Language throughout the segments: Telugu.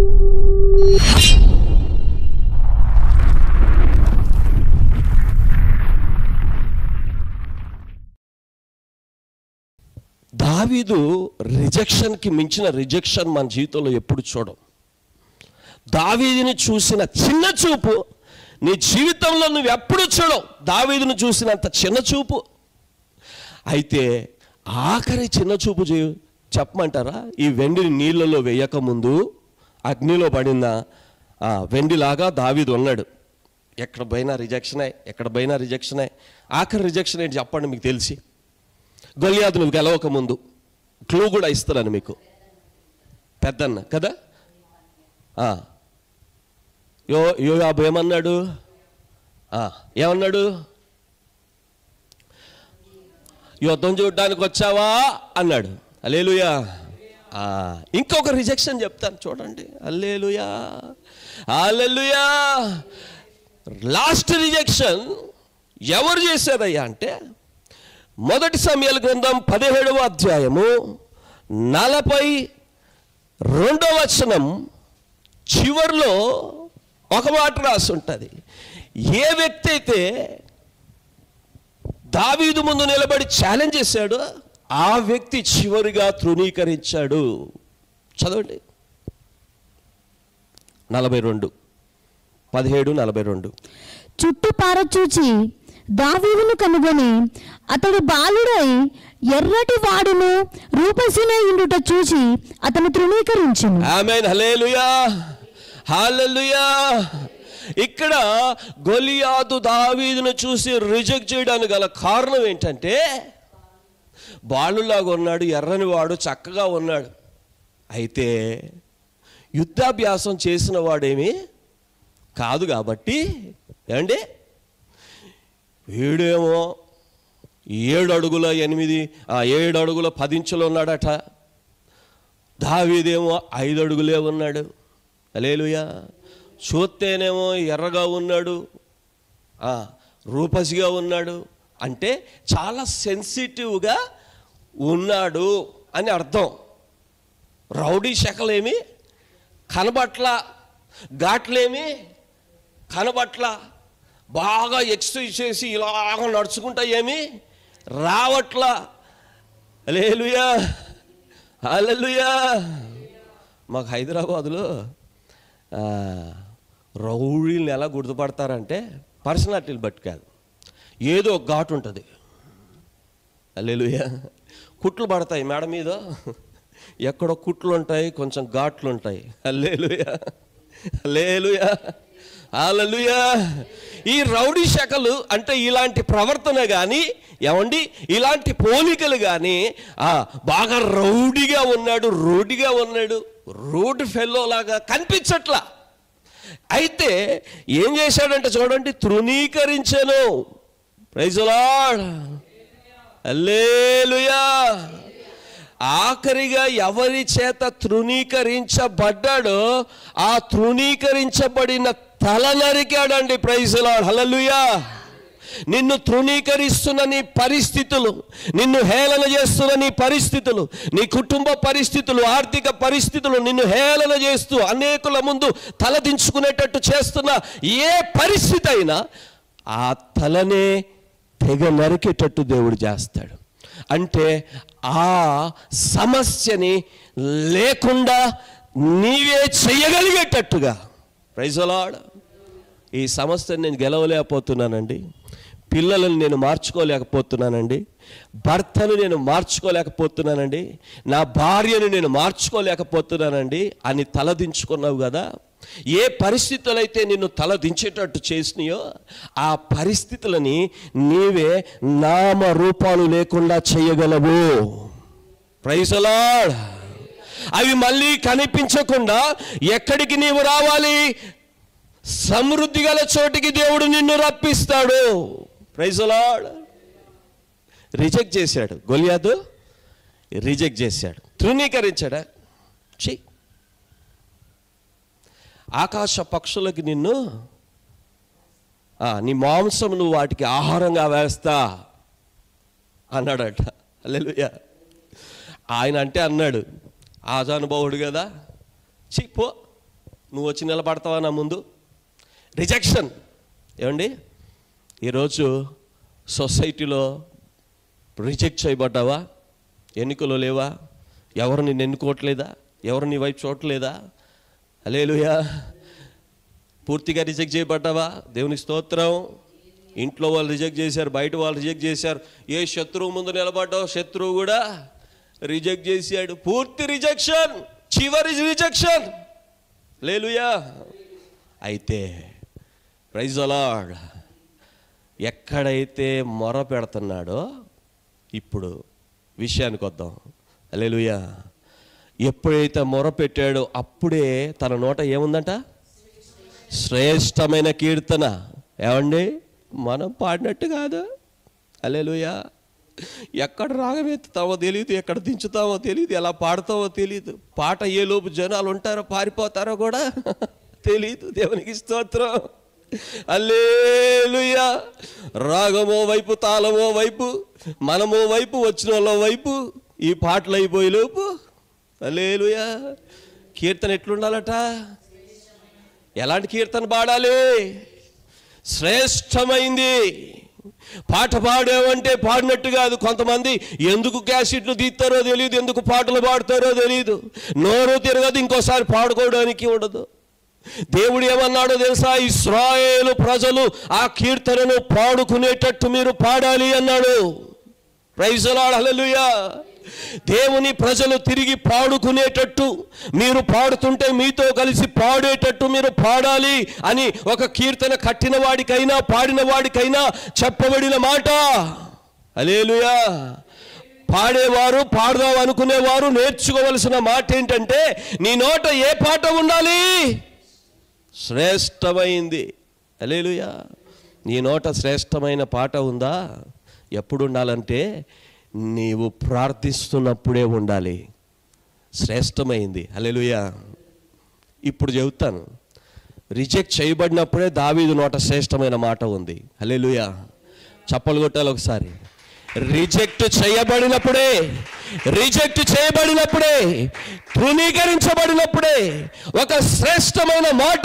దావీదు రిజెక్షన్కి మించిన రిజెక్షన్ మన జీవితంలో ఎప్పుడు చూడం దావీదుని చూసిన చిన్న చూపు నీ జీవితంలో నువ్వు ఎప్పుడు చూడవు దావీదును చూసినంత చిన్న చూపు అయితే ఆఖరి చిన్న చూపు చే చెప్పమంటారా ఈ వెండిని నీళ్ళలో వేయకముందు అగ్నిలో పడిన ఆ వెండిలాగా దావీదు ఉన్నాడు ఎక్కడ పోయినా రిజెక్షనే ఎక్కడ పోయినా రిజెక్షనే ఆఖరి రిజెక్షన్ ఏంటి చెప్పండి మీకు తెలిసి గొలియాదు నువ్వు గెలవక ముందు క్లూ కూడా ఇస్తున్నాను మీకు పెద్దన్న కదా ఆ. యో యోయాబు ఏమన్నాడు ఆ, ఏమన్నాడు యుద్ధం చూడడానికి వచ్చావా అన్నాడు అలేలుయా ఆ, ఇంకొక రిజెక్షన్ చెప్తాను చూడండి అల్లేలుయా అల్లెలుయా లాస్ట్ రిజెక్షన్ ఎవరు చేశారయ్యా అంటే మొదటి సమయాల గ్రంథం పదిహేడవ అధ్యాయము నలభై రెండవ వచనం చివర్లో ఒక మాట రాసి ఉంటుంది ఏ వ్యక్తి అయితే దావీదు ముందు నిలబడి ఛాలెంజ్ చేశాడో ఆ వ్యక్తి చివరిగా తృణీకరించాడు చదవండి నలభై రెండు పదిహేడు నలభై రెండు చుట్టూ పారచూచి దావీదును కనుగొని అతడు బాలుడై ఎర్రటి వాడును రూపసినై ఉండుట చూచి అతను తృణీకరించును ఆమెన్ హలేలుయా హాలెలుయా ఇక్కడ గొలియాదు దావీదును చూసి రిజెక్ట్ చేయడానికి గల కారణం ఏంటంటే బాలులాగా ఉన్నాడు ఎర్రని వాడు చక్కగా ఉన్నాడు అయితే యుద్ధాభ్యాసం చేసిన వాడేమి కాదు కాబట్టి ఏమండి వీడేమో ఏడు అడుగుల ఎనిమిది ఆ ఏడు అడుగుల పదించులు ఉన్నాడట దావీదేమో ఐదు అడుగులే ఉన్నాడు అలేలుయా చూస్తేనేమో ఎర్రగా ఉన్నాడు ఆ, రూపసిగా ఉన్నాడు అంటే చాలా సెన్సిటివ్గా ఉన్నాడు అని అర్థం రౌడీ శకలేమి కనబట్ల ఘాట్లేమి కనబట్ల బాగా ఎక్సర్సైజ్ చేసి ఇలాగ నడుచుకుంటా ఏమి రావట్లా అలేలుయా అలెలుయా మాకు హైదరాబాదులో ఆ, రౌడీల్ని ఎలా గుర్తుపడతారంటే పర్సనాలిటీని బట్టి కాదు ఏదో ఒక ఘాటు ఉంటుంది అల్లెలుయా కుట్లు పడతాయి మేడ మీద ఎక్కడో కుట్లు ఉంటాయి కొంచెం ఘాట్లు ఉంటాయి అల్లేలుయా అల్లేలుయా అల్లెలుయా ఈ రౌడీ శాఖలు అంటే ఇలాంటి ప్రవర్తన కానీ ఏమండి ఇలాంటి పోలికలు కానీ బాగా రౌడీగా ఉన్నాడు రోడ్డిగా ఉన్నాడు రోడ్ ఫెల్లో లాగా కనిపించట్లా అయితే ఏం చేశాడంటే చూడండి తృణీకరించను ప్రైజులాడ్ అల్లేలుయా ఆఖరిగా ఎవరి చేత తృణీకరించబడ్డాడో ఆ తృణీకరించబడిన తల నరికాడండి ప్రైజులాడ్ హల్లెలూయా నిన్ను తృణీకరిస్తున్న నీ పరిస్థితులు నిన్ను హేళన చేస్తున్న నీ పరిస్థితులు నీ కుటుంబ పరిస్థితులు ఆర్థిక పరిస్థితులు నిన్ను హేళన చేస్తూ అనేకుల ముందు తలదించుకునేటట్టు చేస్తున్న ఏ పరిస్థితి అయినా ఆ తలనే తెగ నరికేటట్టు దేవుడు చేస్తాడు అంటే ఆ సమస్యని లేకుండా నీవే చెయ్యగలిగేటట్టుగా ప్రైజలాడ్ ఈ సమస్యను నేను గెలవలేకపోతున్నానండి పిల్లలను నేను మార్చుకోలేకపోతున్నానండి భర్తను నేను మార్చుకోలేకపోతున్నానండి నా భార్యను నేను మార్చుకోలేకపోతున్నానండి అని తలదించుకున్నావు కదా ఏ పరిస్థితులైతే నిన్ను తలదించేటట్టు చేసినాయో ఆ పరిస్థితులని నీవే నామ రూపాలు లేకుండా చేయగలవు ప్రైసలాడ్ అవి మళ్ళీ కనిపించకుండా ఎక్కడికి నీవు రావాలి సమృద్ధి గల చోటికి దేవుడు నిన్ను రప్పిస్తాడు ప్రైజలాడ్ రిజెక్ట్ చేశాడు గొలియాదు రిజెక్ట్ చేశాడు తృణీకరించాడా ఛీ ఆకాశ పక్షులకి నిన్ను ఆ, నీ మాంసం నువ్వు వాటికి ఆహారంగా వేస్తా అన్నాడట అల్లెలుయ్య ఆయన అంటే అన్నాడు ఆజానుభావుడు కదా చీ పో నువ్వు వచ్చి నిలబడతావా నా ముందు రిజెక్షన్ ఏమండి ఈరోజు సొసైటీలో రిజెక్ట్ చేయబడ్డావా ఎన్నికలో లేవా ఎవరు నిన్ను ఎన్నుకోవట్లేదా ఎవరు నీ వైపు చూడట్లేదా అలేలుయా పూర్తిగా రిజెక్ట్ చేయబడ్డావా దేవుని స్తోత్రం ఇంట్లో వాళ్ళు రిజెక్ట్ చేశారు బయట వాళ్ళు రిజెక్ట్ చేశారు ఏ శత్రువు ముందు నిలబడ్డావు శత్రువు కూడా రిజెక్ట్ చేశాడు పూర్తి రిజెక్షన్ చివరి రిజెక్షన్ లేలుయా అయితే ప్రైజ్ అలాడ్ ఎక్కడైతే మొర పెడుతున్నాడో ఇప్పుడు విషయానికి వద్దాం లేలుయా ఎప్పుడైతే మొర పెట్టాడో అప్పుడే తన నోట ఏముందంట శ్రేష్టమైన కీర్తన ఏమండి మనం పాడినట్టు కాదు అలెలుయా ఎక్కడ రాగం ఎత్తుతామో తెలియదు ఎక్కడ దించుతామో తెలియదు ఎలా పాడతామో తెలియదు పాట ఏ లోపు జనాలు ఉంటారో పారిపోతారో కూడా తెలియదు దేవునికి స్తోత్రం అల్లేలుయా రాగమో వైపు తాళమో వైపు మనమో వైపు వచ్చిన వాళ్ళ వైపు ఈ పాటలు అయిపోయే లోపు అల్లేలుయా కీర్తన ఎట్లుండాలట ఎలాంటి కీర్తన పాడాలి శ్రేష్టమైంది పాట పాడామంటే పాడినట్టు కాదు కొంతమంది ఎందుకు క్యాసెట్లు తీస్తారో తెలియదు ఎందుకు పాటలు పాడతారో తెలియదు నోరు తిరగదు ఇంకోసారి పాడుకోవడానికి ఉండదు దేవుడు ఏమన్నాడో తెలుసా ఇస్రాయేలు ప్రజలు ఆ కీర్తనను పాడుకునేటట్టు మీరు పాడాలి అన్నాడు ప్రైజలాడ్ హల్లెలూయా దేవుని ప్రజలు తిరిగి పాడుకునేటట్టు మీరు పాడుతుంటే మీతో కలిసి పాడేటట్టు మీరు పాడాలి అని ఒక కీర్తన కట్టిన వాడికైనా పాడిన వాడికైనా చెప్పబడిన మాట అలేలుయా పాడేవారు పాడదాం అనుకునేవారు నేర్చుకోవలసిన మాట ఏంటంటే నీ నోట ఏ పాట ఉండాలి శ్రేష్టమైంది అలేలుయా నీ నోట శ్రేష్టమైన పాట ఉందా ఎప్పుడు ఉండాలంటే నీవు ప్రార్థిస్తున్నప్పుడే ఉండాలి శ్రేష్టమైంది అలెలుయా ఇప్పుడు చెబుతాను రిజెక్ట్ చేయబడినప్పుడే దావీదు నోట శ్రేష్టమైన మాట ఉంది హల్లెలూయా చప్పలు కొట్టాలి ఒకసారి రిజెక్ట్ చేయబడినప్పుడే రిజెక్ట్ చేయబడినప్పుడే తృణీకరించబడినప్పుడే ఒక శ్రేష్టమైన మాట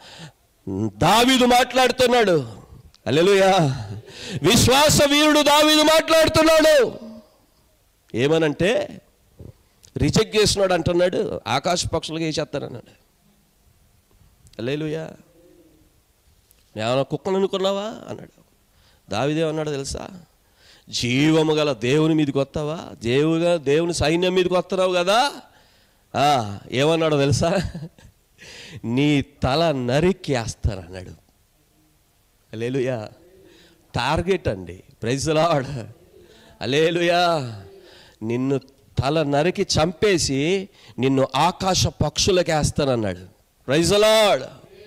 దావీదు మాట్లాడుతున్నాడు హల్లెలూయా విశ్వాస వీరుడు దావీదు మాట్లాడుతున్నాడు ఏమనంటే రిజెక్ట్ చేసినాడు అంటున్నాడు ఆకాశ పక్షులుగా వేసేస్తానన్నాడు లేలుయా నేను కుక్కను అనుకున్నావా అన్నాడు దావిదేమన్నాడు తెలుసా జీవము గల దేవుని మీదకి వస్తావా దేవుగా దేవుని సైన్యం మీదకి వస్తున్నావు కదా ఆ, ఏమన్నాడో తెలుసా నీ తల నరికేస్తానన్నాడు అలేలుయా టార్గెట్ అండి ప్రైజ్ లాడ్ అలేలుయా నిన్ను తల నరికి చంపేసి నిన్ను ఆకాశ పక్షులకి వేస్తానన్నాడు ప్రైజ్ లాడ్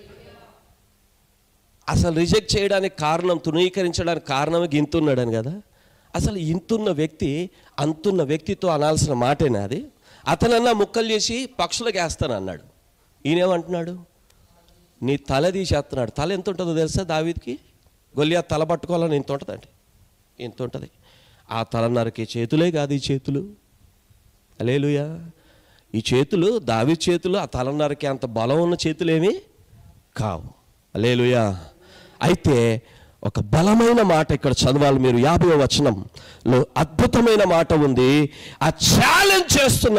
అసలు రిజెక్ట్ చేయడానికి కారణం తృణీకరించడానికి కారణమే గింతున్నాడని కదా అసలు ఇంతున్న వ్యక్తి అంతున్న వ్యక్తితో అనాల్సిన మాటేనా అది అతనన్నా ముక్కలు చేసి పక్షులకు వేస్తాను అన్నాడు ఈయనేమంటున్నాడు నీ తల తీసేస్తున్నాడు తల ఎంత ఉంటుందో తెలుసా దావీద్కి గొల్లియా తల పట్టుకోవాలని ఇంత ఉంటుందండి ఇంత ఉంటుంది ఆ తల నరికే చేతులే కాదు ఈ చేతులు అలేలుయా ఈ చేతులు దావి చేతులు ఆ తల నరికే అంత బలం ఉన్న చేతులేమి కావు అలేలుయా అయితే ఒక బలమైన మాట ఇక్కడ చదవాలి మీరు యాభై వచనంలో అద్భుతమైన మాట ఉంది ఆ ఛాలెంజ్ చేస్తున్న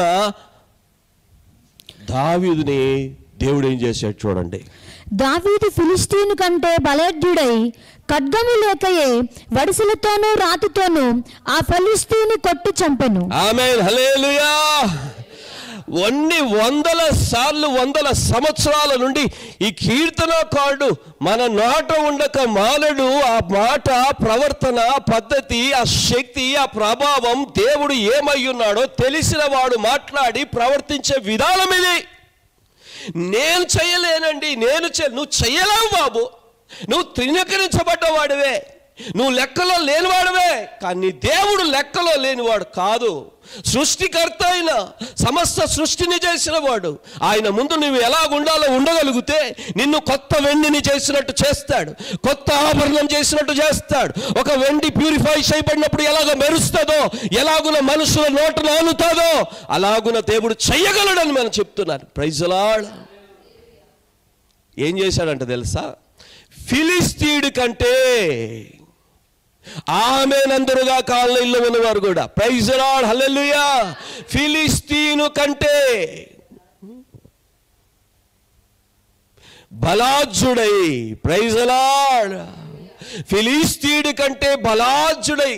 దావీదుని దేవుడు ఏం చేశాడు చూడండి దావీదు ఫిలిస్తీను కంటే బలజ్ఞుడై ఖడ్గము లేకయే వడిసెలతోనూ రాతితోనూ ఆ ఫలిస్తీని కొట్టి చంపెను ఆమె హలేలుయా అన్ని వందల సార్లు వందల సంవత్సరాల నుండి ఈ కీర్తనకారుడు మన నాట ఉండక మానడు ఆ మాట ప్రవర్తన పద్ధతి ఆ శక్తి ఆ ప్రభావం దేవుడు ఏమై ఉన్నాడో తెలిసిన వాడు మాట్లాడి ప్రవర్తించే విధానం ఇది నేను చేయలేనండి నేను చే నువ్వు చెయ్యలేవు బాబు నువ్వు తృణీకరించబడ్డవాడివే నువ్వు లెక్కలో లేనివాడివే కానీ దేవుడు లెక్కలో లేనివాడు కాదు సృష్టికర్త అయిన సమస్త సృష్టిని చేసిన వాడు ఆయన ముందు నువ్వు ఎలా ఉండాలో ఉండగలిగితే నిన్ను కొత్త వెండిని చేసినట్టు చేస్తాడు కొత్త ఆభరణం చేసినట్టు చేస్తాడు ఒక వెండి ప్యూరిఫై చేయబడినప్పుడు ఎలాగ మెరుస్తుందో ఎలాగున మనుషుల నోట నానుతుందో అలాగున దేవుడు చెయ్యగలడని మనం చెప్తున్నాను ప్రైజలాడ్ ఏం చేశాడంట తెలుసా ఫిలిస్తీయుడి కంటే ఆమెనందరుగా కాలనీలో ఉన్నవారు కూడా ప్రైజరాడ్ హల్లెలూయా ఫిలిస్తీను కంటే బలాజ్జుడై ప్రైజలాడ్ ఫిలిస్తీయుడి కంటే బలాజ్జుడై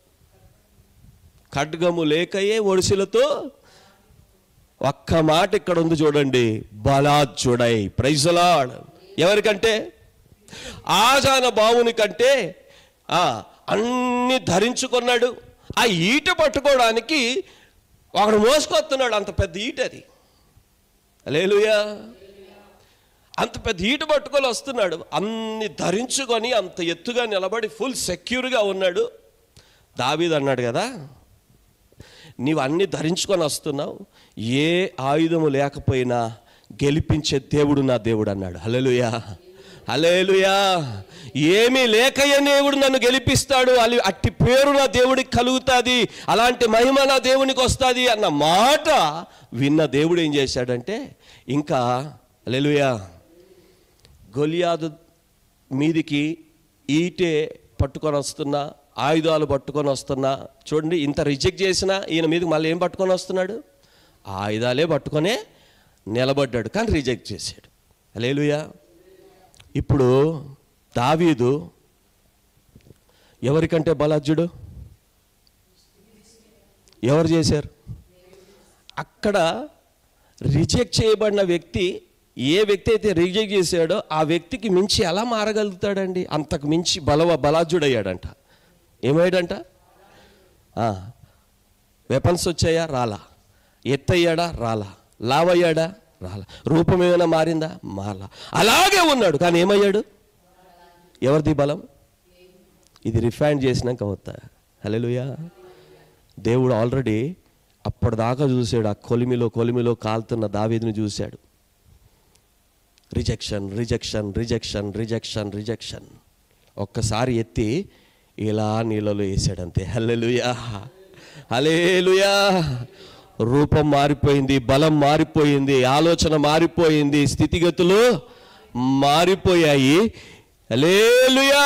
ఖడ్గము లేకయే ఒడిసిలతో ఒక్క మాట ఇక్కడ ఉంది చూడండి బలాజ్జుడై ప్రైజలాడ్ ఎవరికంటే ఆజాన బావుని కంటే ఆ, అన్ని ధరించుకున్నాడు ఆ ఈట పట్టుకోవడానికి ఒకడు మోసుకొస్తున్నాడు అంత పెద్ద ఈట అది లేలుయా అంత పెద్ద ఈట పట్టుకొని వస్తున్నాడు అన్ని ధరించుకొని అంత ఎత్తుగా నిలబడి ఫుల్ సెక్యూర్గా ఉన్నాడు దావీద్ అన్నాడు కదా నీవు అన్ని ధరించుకొని వస్తున్నావు ఏ ఆయుధము లేకపోయినా గెలిపించే దేవుడు నా దేవుడు అన్నాడు హల్లెలూయా హల్లెలూయా ఏమీ లేకయ్య దేవుడు నన్ను గెలిపిస్తాడు అలి అట్టి పేరు నా దేవుడికి కలుగుతుంది అలాంటి మహిమ నా దేవునికి వస్తుంది అన్న మాట విన్న దేవుడు ఏం చేశాడంటే ఇంకా హల్లెలూయా గొలియాదు మీదికి ఈటే పట్టుకొని వస్తున్నా ఆయుధాలు పట్టుకొని వస్తున్నా చూడండి ఇంత రిజెక్ట్ చేసినా ఈయన మీదకి మళ్ళీ ఏం పట్టుకొని వస్తున్నాడు ఆ ఆయుధాలే పట్టుకొనే నిలబడ్డాడు కానీ రిజెక్ట్ చేశాడు లేలుయా ఇప్పుడు దావీదు ఎవరికంటే బలాజ్యుడు ఎవరు చేశారు అక్కడ రిజెక్ట్ చేయబడిన వ్యక్తి ఏ వ్యక్తి అయితే రిజెక్ట్ చేశాడో ఆ వ్యక్తికి మించి ఎలా మారగలుగుతాడండి అంతకు మించి బలవ బలాజుడయ్యాడంట ఏమయ్యాడంట వెపన్స్ వచ్చాయా రాలా ఎత్తయ్యాడా రాలా లావయ్యాడా రాలా రూపం ఏమైనా మారిందా మారలా అలాగే ఉన్నాడు కానీ ఏమయ్యాడు ఎవరిది బలం ఇది రిఫైన్ చేసినాక అవుతా హలోయా దేవుడు ఆల్రెడీ అప్పటిదాకా చూశాడు ఆ కొలిమిలో కొలిమిలో కాలుతున్న దావీదుని చూశాడు rejection rejection rejection rejection rejection ఒక్కసారి ఎత్తి ఇలా నీళ్ళలో వేసాడంతే హల్లెలుయా హలేలుయా రూపం మారిపోయింది బలం మారిపోయింది ఆలోచన మారిపోయింది స్థితిగతులు మారిపోయాయి హలేలుయా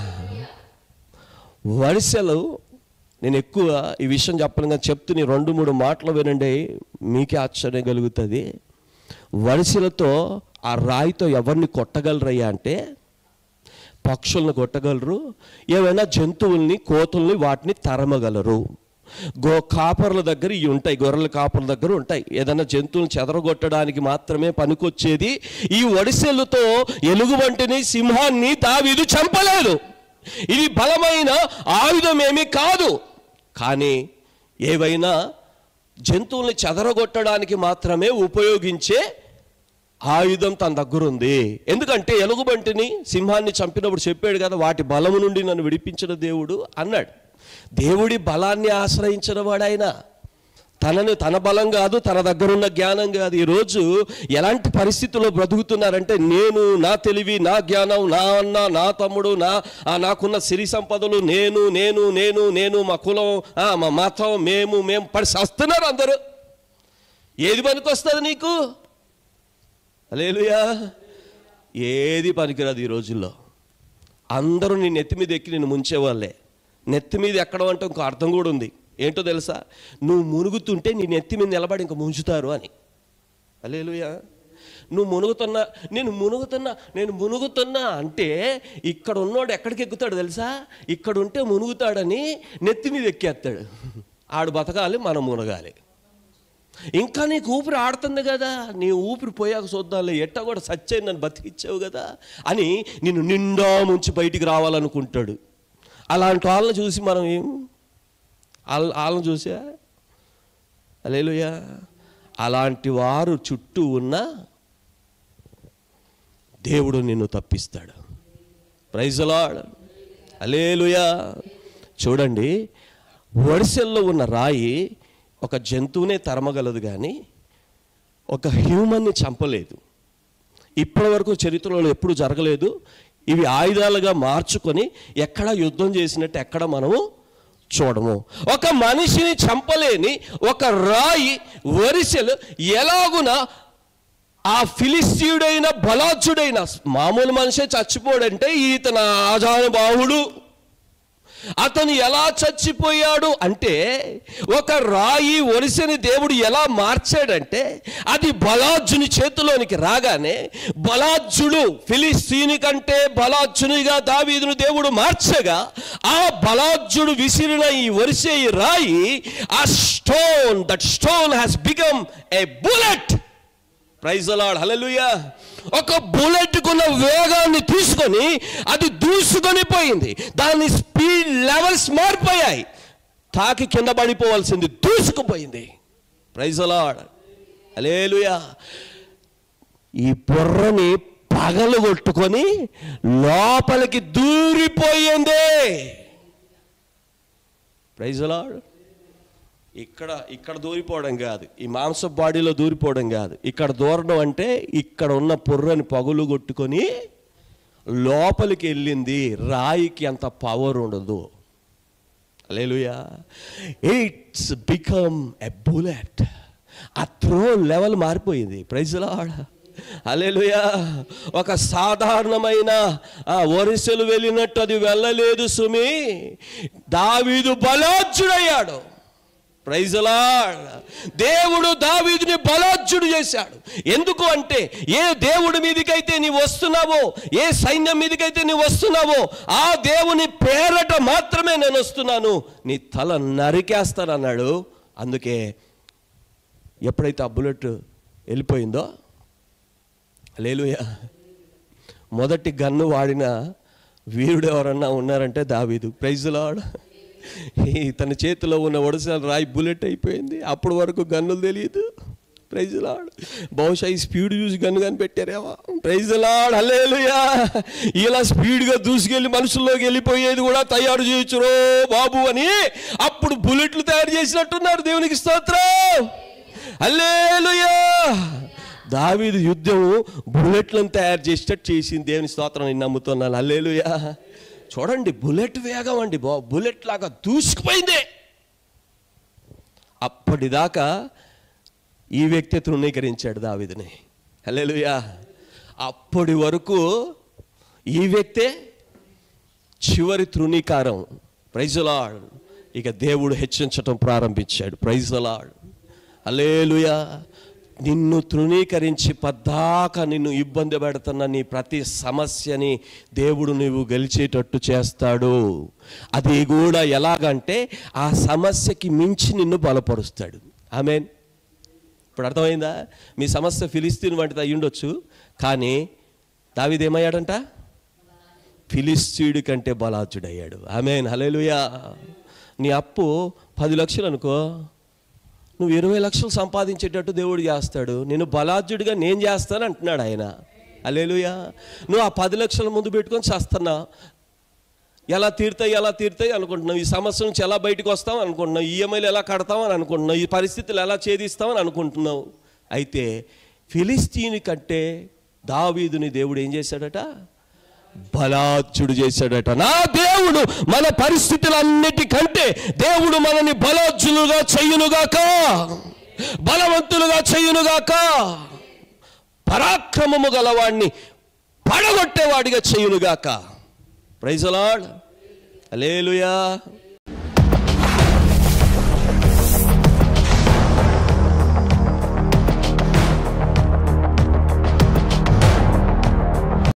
వడిసెలు నేను ఎక్కువ ఈ విషయం చెప్పను కానీ చెప్తున్న ఈ రెండు మూడు మాటలు వినండి మీకే ఆశ్చర్యం కలుగుతుంది వడిసెలతో ఆ రాయితో ఎవరిని కొట్టగలరయ్యా అంటే పక్షులను కొట్టగలరు ఏమైనా జంతువుల్ని కోతుల్ని వాటిని తరమగలరు గో కాపర్ల దగ్గర ఇవి ఉంటాయి గొర్రెల కాపర్ల దగ్గర ఉంటాయి ఏదైనా జంతువులను చెదరగొట్టడానికి మాత్రమే పనికొచ్చేది ఈ ఒడిసెలతో ఎలుగుబంటిని సింహాన్ని దావీదు చంపలేదు ఇది బలమైన ఆయుధం ఏమీ కాదు కానీ ఏవైనా జంతువుల్ని చెదరగొట్టడానికి మాత్రమే ఉపయోగించే ఆయుధం తన దగ్గర ఉంది ఎందుకంటే ఎలుగుబంటిని సింహాన్ని చంపినప్పుడు చెప్పాడు కదా వాటి బలము నుండి నన్ను విడిపించిన దేవుడు అన్నాడు దేవుడి బలాన్ని ఆశ్రయించిన వాడాయన తనను తన బలం కాదు తన దగ్గర ఉన్న జ్ఞానం కాదు ఈరోజు ఎలాంటి పరిస్థితుల్లో బ్రతుకుతున్నారంటే నేను నా తెలివి నా జ్ఞానం నా అన్న నా తమ్ముడు నా ఆ, నాకున్న సిరి సంపదలు నేను నేను నేను నేను మా కులం ఆ, మా మతం మేము మేము పడి సస్తున్నారు అందరూ ఏది పనికి వస్తుంది నీకు అలేలుయా ఏది పనికిరాదు ఈ రోజుల్లో అందరూ నీ నెత్తి మీద ఎక్కి నేను ముంచేవాళ్ళే నెత్తి మీద ఎక్కడం అంటే ఇంకో అర్థం కూడా ఉంది ఏంటో తెలుసా నువ్వు మునుగుతుంటే నీ నెత్తి మీద నిలబడి ఇంక ముంచుతారు అని అలేలుయా నువ్వు మునుగుతున్నా నేను మునుగుతున్నా నేను మునుగుతున్నా అంటే ఇక్కడ ఉన్నోడు ఎక్కడికి ఎక్కుతాడు తెలుసా ఇక్కడ ఉంటే మునుగుతాడని నెత్తి మీద ఎక్కేస్తాడు ఆడు బతకాలి మనం మునగాలి ఇంకా నీకు ఊపిరి ఆడుతుంది కదా నీ ఊపిరి పోయాక చూద్దాంలే ఎట్టా కూడా సచ్చే నన్ను బతికిచ్చావు కదా అని నిన్ను నిండా ముంచి బయటికి రావాలనుకుంటాడు అలాంటి వాళ్ళని చూసి మనం ఏం వాళ్ళ వాళ్ళని చూసా అలేలుయా అలాంటి వారు చుట్టూ ఉన్న దేవుడు నిన్ను తప్పిస్తాడు ప్రైజలాడ్ అలేలుయా చూడండి వడిసెల్లో ఉన్న రాయి ఒక జంతువునే తరమగలదు కానీ ఒక హ్యూమన్ని చంపలేదు ఇప్పటి వరకు చరిత్రలో ఎప్పుడు జరగలేదు ఇవి ఆయుధాలుగా మార్చుకొని ఎక్కడ యుద్ధం చేసినట్టు ఎక్కడ మనము చూడము ఒక మనిషిని చంపలేని ఒక రాయి వరిసెలు ఎలాగున ఆ ఫిలిస్తీయుడైన బలాచుడైన మామూలు మనిషే చచ్చిపోడంటే ఈతన ఆజానుబాహుడు అతను ఎలా చచ్చిపోయాడు అంటే ఒక రాయి ఒరిసెని దేవుడు ఎలా మార్చాడంటే అది బలాజ్జుని చేతిలోనికి రాగానే బలాజ్జుడు ఫిలిస్తీని కంటే బలాజ్జునిగా దావీదును దేవుడు మార్చగా ఆ బలాజ్జుడు విసిరిన ఈ ఒరిసే ఈ రాయి ఆ stone that stone has become a bullet praise Lord hallelujah ఒక బుల్లెట్ కున్న వేగాన్ని తీసుకొని అది దూసుకొని పోయింది దాని స్పీడ్ లెవెల్స్ మారిపోయాయి తాకి కింద పడిపోవాల్సింది దూసుకుపోయింది ప్రైజ్ అలాడ్ హల్లెలూయా ఈ బుర్రని పగలు కొట్టుకొని లోపలికి దూరిపోయింది ప్రైజ్ అలాడ్ ఇక్కడ ఇక్కడ దూరిపోవడం కాదు ఈ మాంస బాడీలో దూరిపోవడం కాదు ఇక్కడ దూరడం అంటే ఇక్కడ ఉన్న పుర్రని పగులు కొట్టుకొని లోపలికి వెళ్ళింది రాయికి అంత పవర్ ఉండదు hallelujah it's become a bullet ఆ త్రో లెవెల్ మారిపోయింది ప్రైజ్లాడ అలేలుయా ఒక సాధారణమైన ఆ వరిసెలు వెళ్ళినట్టు అది వెళ్ళలేదు సుమి దావీదు బలోజ్జుడయ్యాడు ప్రైజలా దేవుడు దావీదుని బలాజ్జుడు చేశాడు ఎందుకు అంటే ఏ దేవుడి మీదకైతే నీవు వస్తున్నావో ఏ సైన్యం మీదకైతే నీవు వస్తున్నావో ఆ దేవుని పేరట మాత్రమే నేను వస్తున్నాను నీ తల నరికేస్తానన్నాడు అందుకే ఎప్పుడైతే ఆ బుల్లెట్ వెళ్ళిపోయిందో లేలుయా మొదటి గన్ను వాడిన వీరుడు ఎవరన్నా ఉన్నారంటే దావీదు ప్రైజులాడు తన చేతిలో ఉన్న ఒడిసిన రాయి బుల్లెట్ అయిపోయింది అప్పటి వరకు గన్నులు తెలియదు ప్రైజ్ లాడ్ బహుశా ఈ స్పీడ్ చూసి గన్ను కానీ పెట్టారేమో ప్రైజ్ లాడ్ హల్లేలుయా ఇలా స్పీడ్గా దూసుకెళ్ళి మనుషుల్లోకి వెళ్ళిపోయేది కూడా తయారు చేయొచ్చురో బాబు అని అప్పుడు బుల్లెట్లు తయారు చేసినట్టున్నారు దేవునికి స్తోత్రం హల్లేలుయా దావీదు యుద్ధం బుల్లెట్లను తయారు చేసేటట్టు చేసింది దేవుని స్తోత్రం నేను నమ్ముతున్నాను హల్లేలుయా చూడండి బుల్లెట్ వేగం అండి బా బుల్లెట్ లాగా దూసుకుపోయింది అప్పటిదాకా ఈ వ్యక్తి తృణీకరించాడు దావిదిని హల్లెలూయా అప్పటి వరకు ఈ వ్యక్తే చివరి తృణీకారం ప్రైజలాడ్ ఇక దేవుడు హెచ్చించటం ప్రారంభించాడు ప్రైజలాడ్ హల్లెలూయా నిన్ను తృణీకరించి పద్దాక నిన్ను ఇబ్బంది పెడుతున్న నీ ప్రతి సమస్యని దేవుడు నువ్వు గెలిచేటట్టు చేస్తాడు అది కూడా ఎలాగంటే ఆ సమస్యకి మించి నిన్ను బలపరుస్తాడు ఆమెన్ ఇప్పుడు అర్థమైందా మీ సమస్య ఫిలిస్తీన్ వంటిది అయి ఉండొచ్చు కానీ దావిదేమయ్యాడంట ఫిలిస్తీయుడి కంటే బలాజుడయ్యాడు ఆమెన్ హలేలుయా నీ అప్పు పది లక్షలు అనుకో నువ్వు ఇరవై లక్షలు సంపాదించేటట్టు దేవుడు చేస్తాడు నేను బలాజ్యుడిగా నేను చేస్తాను అంటున్నాడు ఆయన అలేలుయా నువ్వు ఆ పది లక్షల ముందు పెట్టుకొని చేస్తున్నా ఎలా తీరుతాయి ఎలా తీరుతాయి అనుకుంటున్నావు ఈ సమస్య నుంచి ఎలా బయటకు వస్తాం అనుకుంటున్నావు ఈఎంఐలు ఎలా కడతామని అనుకుంటున్నావు ఈ పరిస్థితులు ఎలా ఛేదిస్తామని అనుకుంటున్నావు అయితే ఫిలిస్తీని కంటే దావీదుని దేవుడు ఏం చేశాడట బలాచ్యుడు చేశాడట నా దేవుడు మన పరిస్థితులన్నిటికంటే దేవుడు మనని బలాజ్యులుగా చెయ్యునుగాక బలవంతులుగా చెయ్యునుగాక పరాక్రమము గలవాడిని పడగొట్టేవాడిగా చెయ్యునుగాక ప్రైజలాడ్ అలేలుయా